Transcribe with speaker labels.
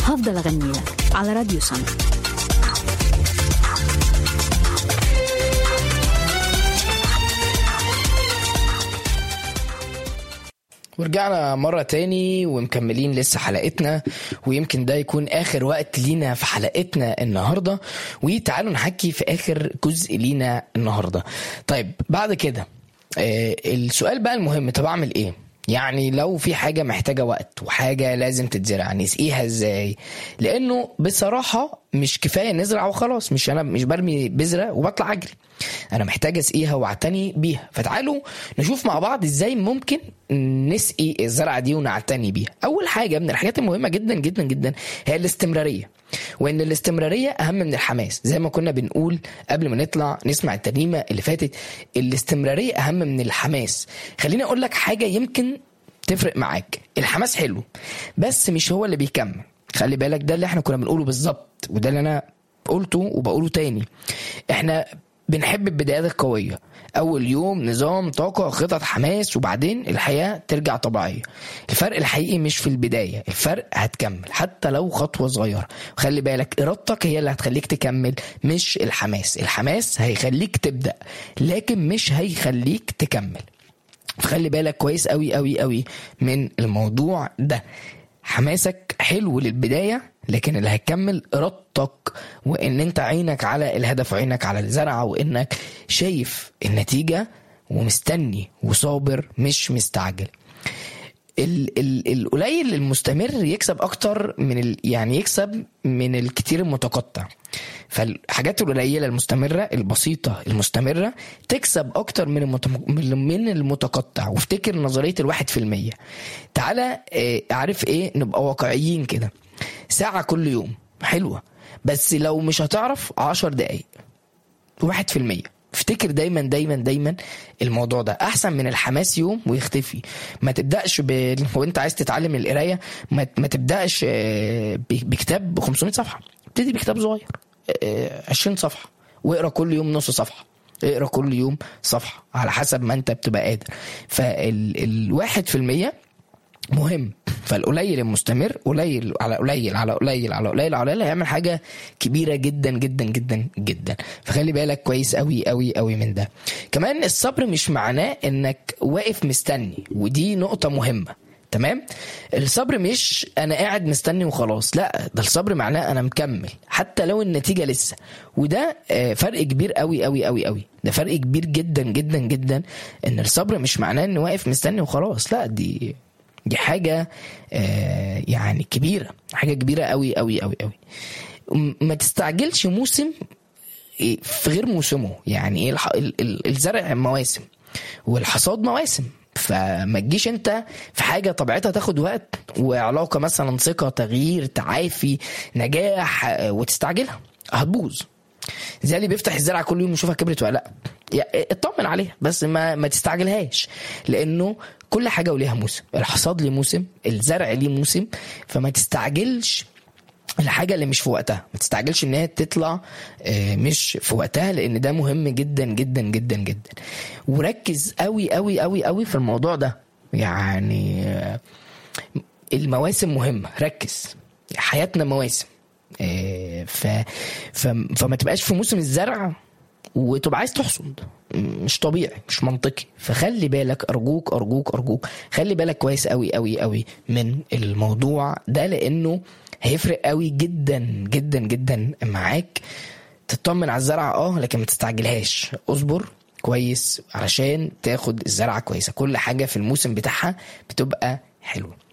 Speaker 1: هفضل أغني لك على راديو سما
Speaker 2: ورجعنا مرة تاني ومكملين لسه حلقتنا ويمكن ده يكون آخر وقت لينا في حلقتنا النهاردة وتعالوا نحكي في آخر جزء لينا النهاردة طيب بعد كده آه السؤال بقى المهم طب أعمل إيه؟ يعني لو في حاجة محتاجة وقت وحاجة لازم تتزرع نسقيها ازاي لانه بصراحة مش كفاية نزرع وخلاص مش انا مش برمي بذرة وبطلع اجري انا محتاج اسقيها واعتني بيها فتعالوا نشوف مع بعض ازاي ممكن نسقي الزرعة دي ونعتني بيها اول حاجة من الحاجات المهمة جدا جدا جدا هي الاستمرارية وان الاستمرارية اهم من الحماس زي ما كنا بنقول قبل ما نطلع نسمع الترنيمة اللي فاتت الاستمرارية اهم من الحماس خليني اقول لك حاجة يمكن تفرق معاك الحماس حلو بس مش هو اللي بيكمل خلي بالك ده اللي احنا كنا بنقوله بالظبط وده اللي انا قلته وبقوله تاني احنا بنحب البدايات القوية أول يوم نظام طاقة خطط حماس وبعدين الحياة ترجع طبيعية الفرق الحقيقي مش في البداية الفرق هتكمل حتى لو خطوة صغيرة خلي بالك إرادتك هي اللي هتخليك تكمل مش الحماس الحماس هيخليك تبدأ لكن مش هيخليك تكمل فخلي بالك كويس قوي قوي قوي من الموضوع ده حماسك حلو للبداية لكن اللي هيكمل إرادتك وإن أنت عينك على الهدف وعينك على الزرعة وإنك شايف النتيجة ومستني وصابر مش مستعجل ال- ال- القليل المستمر يكسب اكتر من ال يعني يكسب من الكتير المتقطع فالحاجات القليله المستمره البسيطه المستمره تكسب اكتر من المتم... من المتقطع وافتكر نظريه الواحد في المية تعالى آه، عارف ايه نبقى واقعيين كده ساعه كل يوم حلوه بس لو مش هتعرف عشر دقايق واحد في المية افتكر دايما دايما دايما الموضوع ده احسن من الحماس يوم ويختفي ما تبداش ب... وانت عايز تتعلم القرايه ما, ما تبداش آه، ب- بكتاب ب 500 صفحه ابتدي بكتاب صغير آه، 20 صفحه واقرا كل يوم نص صفحه اقرا كل يوم صفحه على حسب ما انت بتبقى قادر فالواحد في المية مهم فالقليل المستمر قليل على قليل على قليل على قليل على قليل هيعمل حاجه كبيره جدا جدا جدا جدا فخلي بالك كويس قوي قوي قوي من ده كمان الصبر مش معناه انك واقف مستني ودي نقطه مهمه تمام الصبر مش انا قاعد مستني وخلاص لا ده الصبر معناه انا مكمل حتى لو النتيجه لسه وده آه، فرق كبير قوي قوي قوي قوي ده فرق كبير جدا جدا جدا ان الصبر مش معناه اني واقف مستني وخلاص لا دي دي حاجة آه، يعني كبيرة حاجة كبيرة قوي قوي قوي قوي م- ما تستعجلش موسم إيه في غير موسمه يعني ايه الح... ال- ال- الزرع مواسم والحصاد مواسم فما تجيش انت في حاجه طبيعتها تاخد وقت وعلاقه مثلا ثقه تغيير تعافي نجاح آه، وتستعجلها هتبوظ زي اللي بيفتح الزرعه كل يوم يشوفها كبرت ولا لا يا- اطمن عليها بس ما ما تستعجلهاش لانه كل حاجه وليها موسم الحصاد ليه موسم الزرع ليه موسم فما تستعجلش الحاجة اللي مش في وقتها ما تستعجلش ان هي تطلع آه، مش في وقتها لان ده مهم جدا جدا جدا جدا وركز قوي قوي قوي قوي في الموضوع ده يعني آه، المواسم مهمة ركز حياتنا مواسم آه، ف... ف... فما تبقاش في موسم الزرع وتبقى عايز تحصد مش طبيعي مش منطقي فخلي بالك ارجوك ارجوك ارجوك خلي بالك كويس قوي قوي قوي من الموضوع ده لانه هيفرق قوي جدا جدا جدا معاك تطمن على الزرعه اه لكن ما تستعجلهاش اصبر كويس علشان تاخد الزرعه كويسه كل حاجه في الموسم بتاعها بتبقى حلوه